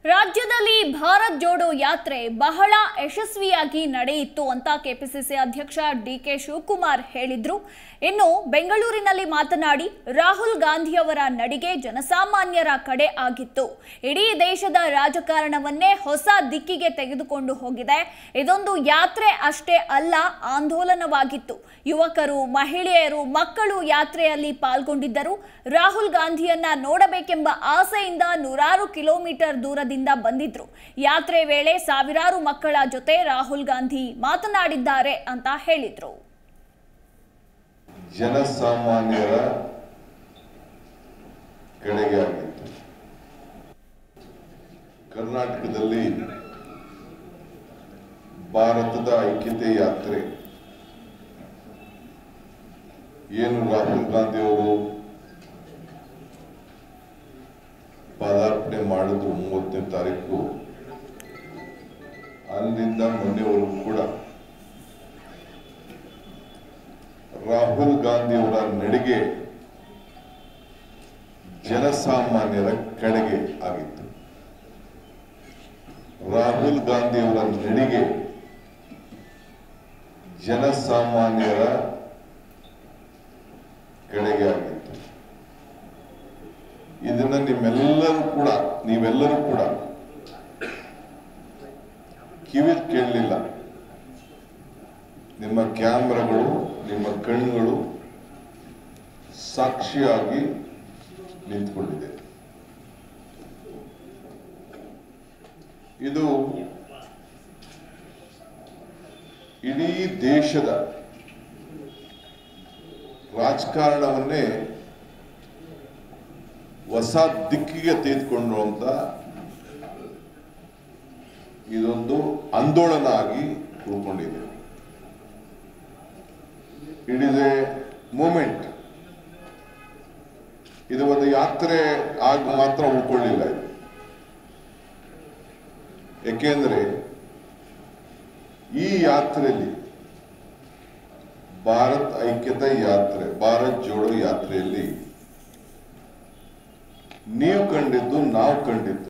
ರಾಜ್ಯದಲ್ಲಿ ಭಾರತ್ ಜೋಡೋ ಯಾತ್ರೆ ಬಹಳ ಯಶಸ್ವಿಯಾಗಿ ನಡೆಯಿತು ಅಂತ ಕೆಪಿಸಿಸಿ ಅಧ್ಯಕ್ಷ ಡಿಕೆ ಶಿವಕುಮಾರ್ ಹೇಳಿದ್ರು ಇನ್ನು ಬೆಂಗಳೂರಿನಲ್ಲಿ ಮಾತನಾಡಿ ರಾಹುಲ್ ಗಾಂಧಿಯವರ ನಡಿಗೆ ಜನಸಾಮಾನ್ಯರ ಕಡೆ ಆಗಿತ್ತು ಇಡೀ ದೇಶದ ರಾಜಕಾರಣವನ್ನೇ ಹೊಸ ದಿಕ್ಕಿಗೆ ತೆಗೆದುಕೊಂಡು ಹೋಗಿದೆ ಇದೊಂದು ಯಾತ್ರೆ ಅಷ್ಟೇ ಅಲ್ಲ ಆಂದೋಲನವಾಗಿತ್ತು ಯುವಕರು ಮಹಿಳೆಯರು ಮಕ್ಕಳು ಯಾತ್ರೆಯಲ್ಲಿ ಪಾಲ್ಗೊಂಡಿದ್ದರು ರಾಹುಲ್ ಗಾಂಧಿಯನ್ನ ನೋಡಬೇಕೆಂಬ ಆಸೆಯಿಂದ ನೂರಾರು ಕಿಲೋಮೀಟರ್ ದೂರದಿಂದ ಬಂದಿದ್ರು ಯಾತ್ರೆ ವೇಳೆ ಸಾವಿರಾರು ಮಕ್ಕಳ ಜೊತೆ ರಾಹುಲ್ ಗಾಂಧಿ ಮಾತನಾಡಿದ್ದಾರೆ ಅಂತ ಹೇಳಿದ್ರು ಜನಸಾಮಾನ್ಯರ ಕಡೆಗೆ ಆಗಿತ್ತು ಕರ್ನಾಟಕದಲ್ಲಿ ಭಾರತದ ಐಕ್ಯತೆ ಯಾತ್ರೆ ಏನು ರಾಹುಲ್ ಗಾಂಧಿ ಅವರು ಪದಾರ್ಪಣೆ ಮಾಡಿದ್ರು ಮೂವತ್ತನೇ ತಾರೀಕು ಅಲ್ಲಿಂದ ಮೊನ್ನೆವರೆಗೂ ಕೂಡ ರಾಹುಲ್ ಗಾಂಧಿ ಅವರ ನಡಿಗೆ ಜನಸಾಮಾನ್ಯರ ಕಡೆಗೆ ಆಗಿತ್ತು ರಾಹುಲ್ ಗಾಂಧಿ ಅವರ ನಡಿಗೆ ಜನಸಾಮಾನ್ಯರ ಕಡೆಗೆ ಆಗಿತ್ತು ಇದನ್ನ ನಿಮ್ಮೆಲ್ಲರೂ ಕೂಡ ನೀವೆಲ್ಲರೂ ಕೂಡ ಕಿವಿ ಕೇಳಲಿಲ್ಲ ನಿಮ್ಮ ಕ್ಯಾಮ್ರಾಗಳು ನಿಮ್ಮ ಕಣ್ಣುಗಳು ಸಾಕ್ಷಿಯಾಗಿ ನಿಂತ್ಕೊಂಡಿದೆ ಇದು ಇಡೀ ದೇಶದ ರಾಜಕಾರಣವನ್ನೇ ಹೊಸ ದಿಕ್ಕಿಗೆ ತೆಗೆದುಕೊಂಡುವಂತ ಇದೊಂದು ಆಂದೋಲನ ಆಗಿ ಉಳ್ಕೊಂಡಿದೆ ಇಟ್ ಇಸ್ ಎ ಮೂಮೆಂಟ್ ಇದು ಒಂದು ಯಾತ್ರೆ ಆಗಿ ಮಾತ್ರ ಉಳ್ಕೊಳ್ಳಿಲ್ಲ ಇದು ಏಕೆಂದ್ರೆ ಈ ಯಾತ್ರೆಯಲ್ಲಿ ಭಾರತ್ ಐಕ್ಯತಾ ಯಾತ್ರೆ ಭಾರತ್ ಜೋಡೋ ಯಾತ್ರೆಯಲ್ಲಿ ನೀವು ಕಂಡಿದ್ದು ನಾವು ಕಂಡಿದ್ದು